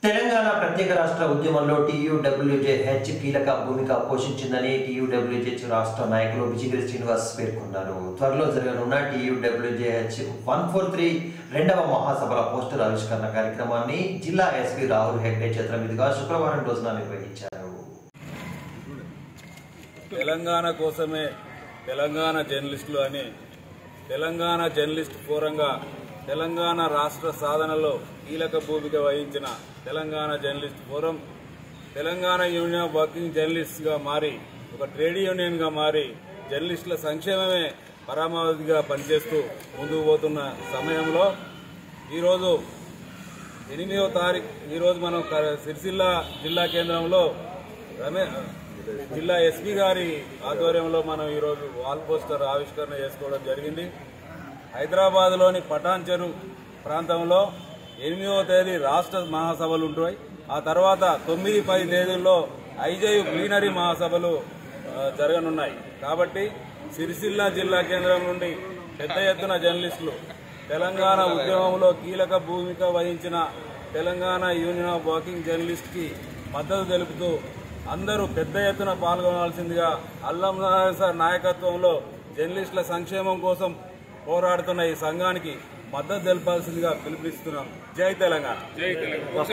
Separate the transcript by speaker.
Speaker 1: తెలంగాణ ప్రత్యేక రాష్ట్ర ఉద్యమంలో టీయూడబ్ల్యూజేహెచ్ కీలక భూమిక పోషించిందని టీయూడబ్ల్యూజేహెచ్ రాష్ట్ర నాయకులు విజయగిరి శ్రీనివాస్ పేర్కొన్నారు త్వరలో జరగనున్న టీయూడబ్ల్యూజేహెచ్ వన్ ఫోర్ త్రీ రెండవ మహాసభల పోస్టర్ ఆవిష్కరణ కార్యక్రమాన్ని జిల్లా ఎస్పీ రాహుల్ హెగ్డే చేతుల మీదుగా శుక్రవారం రోజున నిర్వహించారు
Speaker 2: తెలంగాణ కోసమే తెలంగాణ జర్నలిస్టులు అని తెలంగాణ జర్నలిస్ట్ ఫోరంగా తెలంగాణ రాష్ట్ర సాధనలో కీలక భూమిక వహించిన Telangana journalist forum Telangana union of working జర్నలిస్ట్గా మారి ఒక ట్రేడ్ యూనియన్గా మారి జర్నలిస్టుల సంక్షేమమే పరమావధిగా పనిచేస్తూ ముందుకు పోతున్న సమయంలో ఈరోజు ఎనిమిదవ తారీఖు ఈరోజు మనం క- సిరిసిల్ల జిల్లా కేంద్రంలో రమే జిల్లా ఎస్పీ గారి ఆధ్వర్యంలో మనం ఈరోజు వాల్ పోస్టర్ ఆవిష్కరణ చేసుకోవడం జరిగింది హైదరాబాద్లోని పటాన్ చెరు ప్రాంతంలో ఎనిమిదవ తేదీ రాష్ట్ర మహాసభలు ఉంటాయి ఆ తర్వాత తొమ్మిది పది తేదీల్లో ఐజేయు ప్లీనరీ మహాసభలు ఆ, జరగనున్నాయి కాబట్టి సిరిసిల్ల జిల్లా కేంద్రం నుండి పెద్ద ఎత్తున జర్నలిస్టులు తెలంగాణ ఉద్యమంలో కీలక భూమిక వహించిన Telangana union of working journalist కి మద్దతు తెలుపుతూ అందరూ పెద్ద ఎత్తున పాల్గొనాల్సిందిగా అల్లం సార్ నాయకత్వంలో జర్నలిస్టుల సంక్షేమం కోసం పోరాడుతున్న ఈ సంఘానికి మద్దతు తెలపాల్సిందిగా పిలుపునిస్తున్నాం జై తెలంగాణ